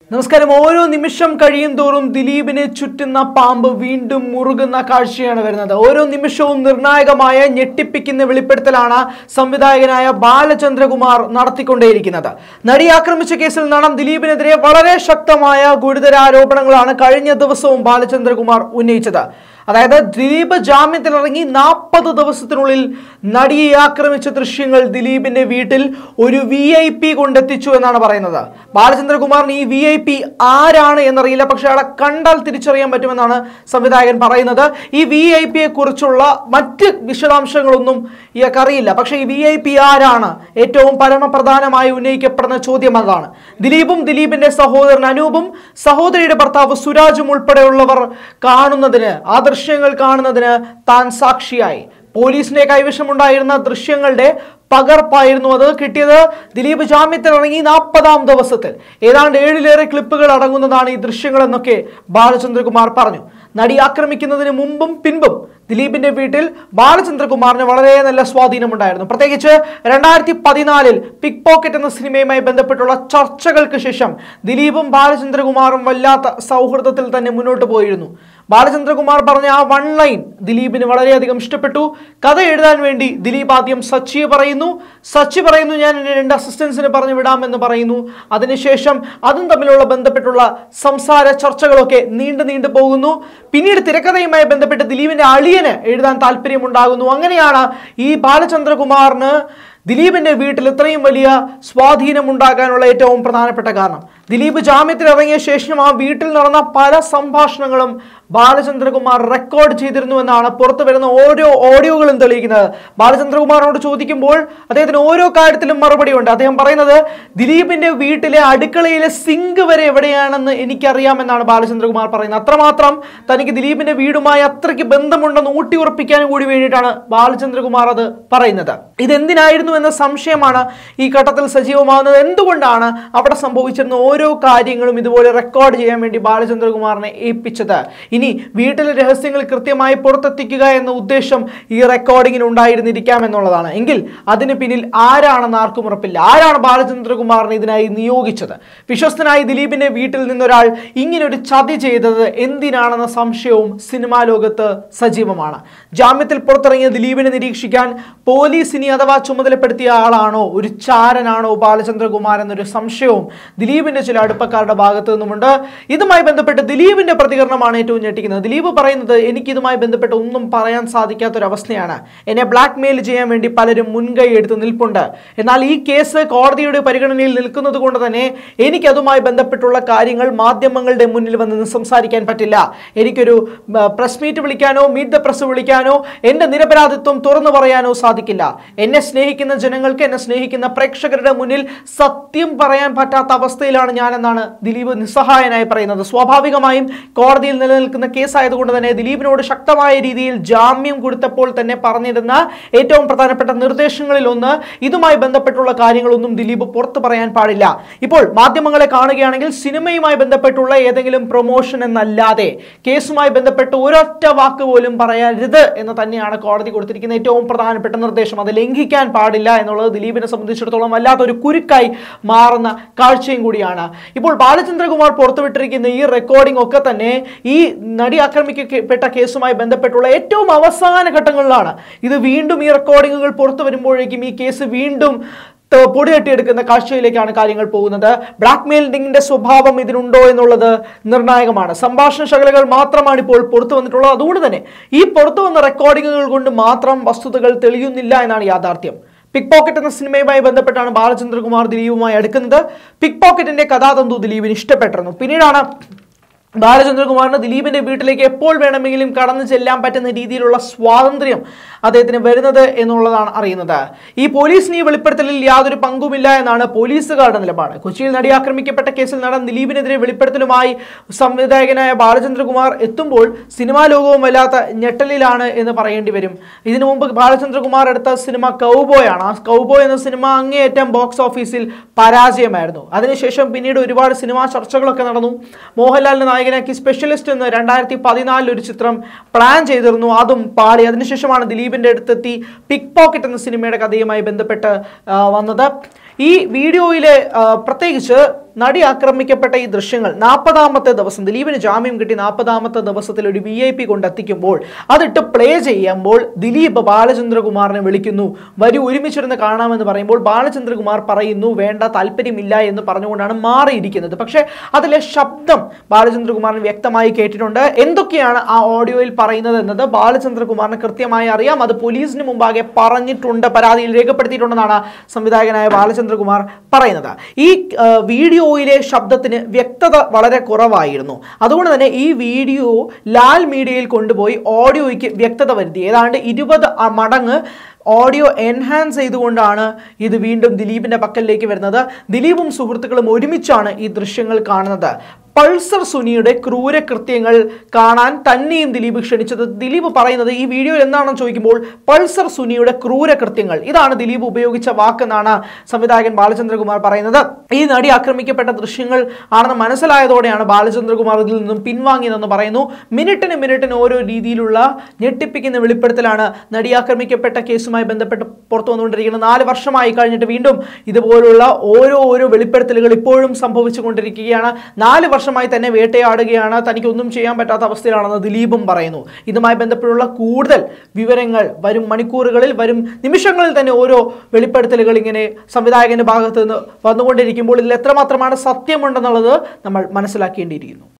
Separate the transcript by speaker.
Speaker 1: നമസ്കാരം ഓരോ നിമിഷം കഴിയും തോറും ദിലീപിനെ ചുറ്റുന്ന പാമ്പ് വീണ്ടും മുറുകുന്ന കാഴ്ചയാണ് വരുന്നത് ഓരോ നിമിഷവും നിർണായകമായ ഞെട്ടിപ്പിക്കുന്ന വെളിപ്പെടുത്തലാണ് സംവിധായകനായ ബാലചന്ദ്രകുമാർ നടത്തിക്കൊണ്ടേയിരിക്കുന്നത് നടി ആക്രമിച്ച കേസിൽ നടൻ ദിലീപിനെതിരെ വളരെ ശക്തമായ ഗുരുതര ആരോപണങ്ങളാണ് കഴിഞ്ഞ ദിവസവും ബാലചന്ദ്രകുമാർ ഉന്നയിച്ചത് അതായത് ദിലീപ് ജാമ്യത്തിലിറങ്ങി നാൽപ്പത് ദിവസത്തിനുള്ളിൽ നടിയെ ആക്രമിച്ച ദൃശ്യങ്ങൾ ദിലീപിന്റെ വീട്ടിൽ ഒരു വി ഐ പി കൊണ്ടെത്തിച്ചു എന്നാണ് പറയുന്നത് ബാലചന്ദ്രകുമാറിന് ഈ വി ഐ പി ആരാണ് എന്നറിയില്ല പക്ഷെ അയാളെ കണ്ടാൽ തിരിച്ചറിയാൻ പറ്റുമെന്നാണ് സംവിധായകൻ പറയുന്നത് ഈ വി ഐ പിയെ കുറിച്ചുള്ള മറ്റ് വിശദാംശങ്ങളൊന്നും ഇയാൾക്ക് അറിയില്ല പക്ഷേ ഈ വി ഐ പി ആരാണ് ഏറ്റവും പരമപ്രധാനമായി ഉന്നയിക്കപ്പെടുന്ന ചോദ്യം അതാണ് ദിലീപും ദിലീപിന്റെ സഹോദരൻ അനൂപും സഹോദരിയുടെ ഭർത്താവ് സുരാജും ഉൾപ്പെടെയുള്ളവർ കാണുന്നതിന് ആ ദൃശ്യങ്ങൾ കാണുന്നതിന് താൻ സാക്ഷിയായി പോലീസിന്റെ കൈവശമുണ്ടായിരുന്ന ദൃശ്യങ്ങളുടെ പകർപ്പായിരുന്നു അത് കിട്ടിയത് ദിലീപ് ജാമ്യത്തിലിറങ്ങി നാൽപ്പതാം ദിവസത്തിൽ ഏതാണ്ട് ഏഴിലേറെ ക്ലിപ്പുകൾ അടങ്ങുന്നതാണ് ഈ ദൃശ്യങ്ങൾ എന്നൊക്കെ ബാലചന്ദ്രകുമാർ പറഞ്ഞു നടി ആക്രമിക്കുന്നതിന് മുമ്പും പിൻപും ദിലീപിന്റെ വീട്ടിൽ ബാലചന്ദ്രകുമാറിന് വളരെ നല്ല സ്വാധീനമുണ്ടായിരുന്നു പ്രത്യേകിച്ച് രണ്ടായിരത്തി പതിനാലിൽ പിക് പോക്കറ്റ് എന്ന സിനിമയുമായി ബന്ധപ്പെട്ടുള്ള ചർച്ചകൾക്ക് ശേഷം ദിലീപും ബാലചന്ദ്രകുമാറും വല്ലാത്ത സൗഹൃദത്തിൽ തന്നെ മുന്നോട്ട് പോയിരുന്നു ബാലചന്ദ്രകുമാർ പറഞ്ഞ ആ വൺ ലൈൻ ദിലീപിന് വളരെയധികം ഇഷ്ടപ്പെട്ടു കഥ എഴുതാൻ വേണ്ടി ദിലീപ് ആദ്യം സച്ചിയെ പറയുന്നു സച്ചി പറയുന്നു ഞാൻ എൻ്റെ രണ്ട് അസിസ്റ്റൻസിനെ പറഞ്ഞു വിടാമെന്ന് പറയുന്നു അതിനുശേഷം അതും തമ്മിലുള്ള ബന്ധപ്പെട്ടുള്ള സംസാര ചർച്ചകളൊക്കെ നീണ്ടു നീണ്ടു പോകുന്നു പിന്നീട് തിരക്കഥയുമായി ബന്ധപ്പെട്ട് ദിലീപിന്റെ അളിയന് എഴുതാൻ താല്പര്യമുണ്ടാകുന്നു അങ്ങനെയാണ് ഈ ബാലചന്ദ്രകുമാറിന് ദിലീപിന്റെ വീട്ടിൽ ഇത്രയും വലിയ സ്വാധീനം ഉണ്ടാകാനുള്ള ഏറ്റവും പ്രധാനപ്പെട്ട കാരണം ദിലീപ് ജാമ്യത്തിൽ ഇറങ്ങിയ ശേഷം ആ വീട്ടിൽ നടന്ന പല സംഭാഷണങ്ങളും ബാലചന്ദ്രകുമാർ റെക്കോർഡ് ചെയ്തിരുന്നു എന്നാണ് പുറത്തു വരുന്ന ഓരോ ഓഡിയോകളും തെളിയിക്കുന്നത് ബാലചന്ദ്രകുമാറിനോട് ചോദിക്കുമ്പോൾ അദ്ദേഹത്തിന് ഓരോ കാര്യത്തിലും മറുപടി ഉണ്ട് അദ്ദേഹം പറയുന്നത് ദിലീപിന്റെ വീട്ടിലെ അടുക്കളയിലെ സിങ്ക് വരെ എവിടെയാണെന്ന് എനിക്കറിയാമെന്നാണ് ബാലചന്ദ്രകുമാർ പറയുന്നത് അത്രമാത്രം തനിക്ക് ദിലീപിന്റെ വീടുമായി അത്രയ്ക്ക് ബന്ധമുണ്ടെന്ന് ഊട്ടി ഉറപ്പിക്കാൻ കൂടി വേണ്ടിയിട്ടാണ് ബാലചന്ദ്രകുമാർ അത് പറയുന്നത് ഇതെന്തിനായിരുന്നു എന്ന സംശയമാണ് ഈ ഘട്ടത്തിൽ സജീവമാകുന്നത് എന്തുകൊണ്ടാണ് അവിടെ സംഭവിച്ചിരുന്ന ഓരോ കാര്യങ്ങളും ഇതുപോലെ റെക്കോർഡ് ചെയ്യാൻ വേണ്ടി ബാലചന്ദ്രകുമാറിനെ ഏൽപ്പിച്ചത് ഇനി വീട്ടിലെ രഹസ്യങ്ങൾ കൃത്യമായി പുറത്തെത്തിക്കുക എന്ന ഉദ്ദേശം ഈ റെക്കോർഡിങ്ങിന് ഉണ്ടായിരുന്നിരിക്കാം എന്നുള്ളതാണ് എങ്കിൽ അതിന് പിന്നിൽ ആരാണെന്ന് ആർക്കും ഉറപ്പില്ല ആരാണ് ബാലചന്ദ്രകുമാറിനെ ഇതിനായി നിയോഗിച്ചത് വിശ്വസ്തനായി ദിലീപിന്റെ വീട്ടിൽ നിന്നൊരാൾ ഇങ്ങനൊരു ചതി ചെയ്തത് എന്തിനാണെന്ന സംശയവും സിനിമാ ലോകത്ത് സജീവമാണ് ജാമ്യത്തിൽ പുറത്തിറങ്ങിയ ദിലീപിനെ നിരീക്ഷിക്കാൻ പോലീസ് ഇനി അഥവാ ചുമതലപ്പെടുത്തിയ ആളാണോ ഒരു ചാരനാണോ ബാലചന്ദ്രകുമാർ എന്നൊരു സംശയവും ദിലീപിന്റെ ചില അടുപ്പക്കാരുടെ ഭാഗത്തു നിന്നുമുണ്ട് ഇതുമായി ബന്ധപ്പെട്ട് ദിലീപിന്റെ പ്രതികരണമാണ് ഏറ്റവും ഞെട്ടിക്കുന്നത് ദിലീപ് പറയുന്നത് എനിക്ക് ഇതുമായി ബന്ധപ്പെട്ട് ഒന്നും പറയാൻ സാധിക്കാത്തൊരവസ്ഥയാണ് എന്നെ ബ്ലാക്ക് മെയിൽ ചെയ്യാൻ വേണ്ടി പലരും മുൻകൈ എടുത്ത് നിൽപ്പുണ്ട് എന്നാൽ ഈ കേസ് കോടതിയുടെ പരിഗണനയിൽ നിൽക്കുന്നത് കൊണ്ട് തന്നെ എനിക്ക് അതുമായി ബന്ധപ്പെട്ടുള്ള കാര്യങ്ങൾ മാധ്യമങ്ങളുടെ മുന്നിൽ വന്ന് നിന്ന് സംസാരിക്കാൻ പറ്റില്ല എനിക്കൊരു പ്രസ് മീറ്റ് വിളിക്കാനോ മീറ്റ് ദ പ്രസ് വിളിക്കാനോ എൻ്റെ നിരപരാധിത്വം തുറന്നു പറയാനോ സാധിക്കില്ല എന്നെ സ്നേഹിക്കുന്ന ജനങ്ങൾക്ക് എന്നെ സ്നേഹിക്കുന്ന പ്രേക്ഷകരുടെ മുന്നിൽ സത്യം പറയാൻ പറ്റാത്ത അവസ്ഥയിലാണ് ഞാനെന്നാണ് ദിലീപ് നിസ്സഹായനായി പറയുന്നത് സ്വാഭാവികമായും കോടതിയിൽ നിലനിൽക്കുന്ന കേസായതുകൊണ്ട് തന്നെ ദിലീപിനോട് ശക്തമായ രീതിയിൽ ജാമ്യം കൊടുത്തപ്പോൾ തന്നെ പറഞ്ഞിരുന്ന ഏറ്റവും പ്രധാനപ്പെട്ട നിർദ്ദേശങ്ങളിൽ ഒന്ന് ഇതുമായി ബന്ധപ്പെട്ടുള്ള കാര്യങ്ങളൊന്നും ദിലീപ് പുറത്തു പറയാൻ പാടില്ല ഇപ്പോൾ മാധ്യമങ്ങളെ കാണുകയാണെങ്കിൽ സിനിമയുമായി ബന്ധപ്പെട്ടുള്ള ഏതെങ്കിലും പ്രൊമോഷൻ എന്നല്ലാതെ കേസുമായി ബന്ധപ്പെട്ട് ഒരൊറ്റ വാക്ക് പോലും പറയരുത് എന്ന് തന്നെയാണ് കോടതി കൊടുത്തിരിക്കുന്ന ഏറ്റവും പ്രധാനപ്പെട്ട നിർദ്ദേശം അത് ലംഘിക്കാൻ പാടില്ല എന്നുള്ളത് ദിലീപിനെ സംബന്ധിച്ചിടത്തോളം വല്ലാത്തൊരു കുരുക്കായി മാറുന്ന കാഴ്ചയും കൂടിയാണ് ഇപ്പോൾ ബാലചന്ദ്രകുമാർ പുറത്തുവിട്ടിരിക്കുന്ന ഈ റെക്കോർഡിംഗ് ഒക്കെ തന്നെ ഈ നടി ആക്രമിക്കപ്പെട്ട കേസുമായി ബന്ധപ്പെട്ടുള്ള ഏറ്റവും അവസാന ഘട്ടങ്ങളിലാണ് ഇത് വീണ്ടും ഈ റെക്കോർഡിങ്ങുകൾ പുറത്തു വരുമ്പോഴേക്കും ഈ കേസ് വീണ്ടും ത- പൊടിതട്ടിയെടുക്കുന്ന കാഴ്ചയിലേക്കാണ് കാര്യങ്ങൾ പോകുന്നത് ബ്ലാക്ക് മെയിലിംഗിന്റെ സ്വഭാവം ഇതിനുണ്ടോ എന്നുള്ളത് നിർണായകമാണ് സംഭാഷണ ശകലകൾ മാത്രമാണ് ഇപ്പോൾ പുറത്തു വന്നിട്ടുള്ളത് അതുകൊണ്ട് തന്നെ ഈ പുറത്തു വന്ന റെക്കോർഡിങ്ങുകൾ കൊണ്ട് മാത്രം വസ്തുതകൾ തെളിയുന്നില്ല എന്നാണ് യാഥാർത്ഥ്യം പിക് പോക്കറ്റ് എന്ന സിനിമയുമായി ബന്ധപ്പെട്ടാണ് ബാലചന്ദ്രകുമാർ ദിലീപുമായി അടുക്കുന്നത് പിക് പോക്കറ്റിന്റെ കഥാതന്തു ദിലീപിന് ഇഷ്ടപ്പെട്ടിരുന്നു പിന്നീടാണ് ബാലചന്ദ്രകുമാറിന് ദിലീപിന്റെ വീട്ടിലേക്ക് എപ്പോൾ വേണമെങ്കിലും കടന്നു ചെല്ലാൻ പറ്റുന്ന രീതിയിലുള്ള സ്വാതന്ത്ര്യം അദ്ദേഹത്തിന് വരുന്നത് എന്നുള്ളതാണ് അറിയുന്നത് ഈ പോലീസിന് ഈ വെളിപ്പെടുത്തലിൽ യാതൊരു പങ്കുമില്ല എന്നാണ് പോലീസുകാരുടെ നിലപാട് കൊച്ചിയിൽ നടി ആക്രമിക്കപ്പെട്ട കേസിൽ നടൻ ദിലീപിനെതിരെ വെളിപ്പെടുത്തലുമായി സംവിധായകനായ ബാലചന്ദ്രകുമാർ എത്തുമ്പോൾ സിനിമാ ലോകവും വല്ലാത്ത ഞെട്ടലിലാണ് എന്ന് പറയേണ്ടി വരും ഇതിനു മുമ്പ് ബാലചന്ദ്രകുമാർ എടുത്ത സിനിമ കൗബോയ് ആണ് ആ കൗബോയ് എന്ന സിനിമ അങ്ങേയറ്റം ബോക്സ് ഓഫീസിൽ പരാജയമായിരുന്നു അതിനുശേഷം പിന്നീട് ഒരുപാട് സിനിമാ ചർച്ചകളൊക്കെ നടന്നു മോഹൻലാലിന്റെ നായകനാക്കി സ്പെഷ്യലിസ്റ്റ് എന്ന് രണ്ടായിരത്തി പതിനാലിൽ ഒരു ചിത്രം പ്ലാൻ ചെയ്തിരുന്നു അതും പാടി അതിനുശേഷമാണ് ദിലീപിന്റെ അടുത്തെത്തി പിക് പോക്കറ്റ് എന്ന സിനിമയുടെ കഥയുമായി ബന്ധപ്പെട്ട് ആ, വന്നത് ഈ വീഡിയോയിലെ ആ, പ്രത്യേകിച്ച് നടി ആക്രമിക്കപ്പെട്ട ഈ ദൃശ്യങ്ങൾ നാൽപ്പതാമത്തെ ദിവസം ദിലീപിന് ജാമ്യം കിട്ടി നാൽപ്പതാമത്തെ ദിവസത്തിൽ ഒരു വി ഐ പി കൊണ്ടെത്തിക്കുമ്പോൾ അതിട്ട് പ്ലേ ചെയ്യുമ്പോൾ ദിലീപ് ബാലചന്ദ്രകുമാറിനെ വിളിക്കുന്നു വരി ഒരുമിച്ചിരുന്ന് കാണാമെന്ന് പറയുമ്പോൾ ബാലചന്ദ്രകുമാർ പറയുന്നു വേണ്ട താല്പര്യമില്ല എന്ന് പറഞ്ഞുകൊണ്ടാണ് മാറിയിരിക്കുന്നത് പക്ഷേ അതിലെ ശബ്ദം ബാലചന്ദ്രകുമാറിന് വ്യക്തമായി കേട്ടിട്ടുണ്ട് എന്തൊക്കെയാണ് ആ ഓഡിയോയിൽ പറയുന്നത് എന്നത് ബാലചന്ദ്രകുമാറിന് കൃത്യമായി അറിയാം അത് പോലീസിന് മുമ്പാകെ പറഞ്ഞിട്ടുണ്ട് പരാതിയിൽ രേഖപ്പെടുത്തിയിട്ടുണ്ടെന്നാണ് സംവിധായകനായ ബാലചന്ദ്രകുമാർ പറയുന്നത് ഈ ആ, വീഡിയോയിലെ ശബ്ദത്തിന് വ്യക്തത വളരെ കുറവായിരുന്നു അതുകൊണ്ട് തന്നെ ഈ വീഡിയോ ലാൽ മീഡിയയിൽ കൊണ്ടുപോയി ഓഡിയോയ്ക്ക് വ്യക്തത വരുത്തി ഏതാണ്ട് ഇരുപത് മടങ്ങ് ഓഡിയോ എൻഹാൻസ് ചെയ്തുകൊണ്ടാണ് ഇത് വീണ്ടും ദിലീപിന്റെ പക്കലിലേക്ക് വരുന്നത് ദിലീപും സുഹൃത്തുക്കളും ഒരുമിച്ചാണ് ഈ ദൃശ്യങ്ങൾ കാണുന്നത് പൾസർ സുനിയുടെ ക്രൂരകൃത്യങ്ങൾ കാണാൻ തന്നെയും ദിലീപ് ക്ഷണിച്ചത് ദിലീപ് പറയുന്നത് ഈ വീഡിയോയിൽ എന്താണെന്ന് ചോദിക്കുമ്പോൾ പൾസർ സുനിയുടെ ക്രൂരകൃത്യങ്ങൾ ഇതാണ് ദിലീപ് ഉപയോഗിച്ച വാക്കെന്നാണ് സംവിധായകൻ ബാലചന്ദ്രകുമാർ പറയുന്നത് ഈ നടി ആക്രമിക്കപ്പെട്ട ദൃശ്യങ്ങൾ ആണെന്ന് മനസ്സിലായതോടെയാണ് ബാലചന്ദ്രകുമാർ ഇതിൽ നിന്നും പിൻവാങ്ങിയതെന്ന് പറയുന്നു മിനിറ്റിന് മിനിറ്റിന് ഓരോ രീതിയിലുള്ള ഞെട്ടിപ്പിക്കുന്ന വെളിപ്പെടുത്തലാണ് നടി ആക്രമിക്കപ്പെട്ട കേസുമായി ബന്ധപ്പെട്ട് പുറത്തു വന്നുകൊണ്ടിരിക്കുന്നത് നാല് വർഷമായി കഴിഞ്ഞിട്ട് വീണ്ടും ഇതുപോലുള്ള ഓരോ ഓരോ വെളിപ്പെടുത്തലുകൾ ഇപ്പോഴും സംഭവിച്ചുകൊണ്ടിരിക്കുകയാണ് നാല് വർഷമായി തന്നെ വേട്ടയാടുകയാണ് തനിക്കൊന്നും ചെയ്യാൻ പറ്റാത്ത അവസ്ഥയിലാണെന്ന് ദിലീപും പറയുന്നു ഇതുമായി ബന്ധപ്പെട്ടുള്ള കൂടുതൽ വിവരങ്ങൾ വരും മണിക്കൂറുകളിൽ വരും നിമിഷങ്ങളിൽ തന്നെ ഓരോ വെളിപ്പെടുത്തലുകൾ ഇങ്ങനെ സംവിധായകന്റെ ഭാഗത്ത് നിന്ന് വന്നുകൊണ്ടിരിക്കുമ്പോൾ ഇതിൽ എത്രമാത്രമാണ് സത്യമുണ്ടെന്നുള്ളത് നമ്മൾ മനസ്സിലാക്കേണ്ടിയിരിക്കുന്നു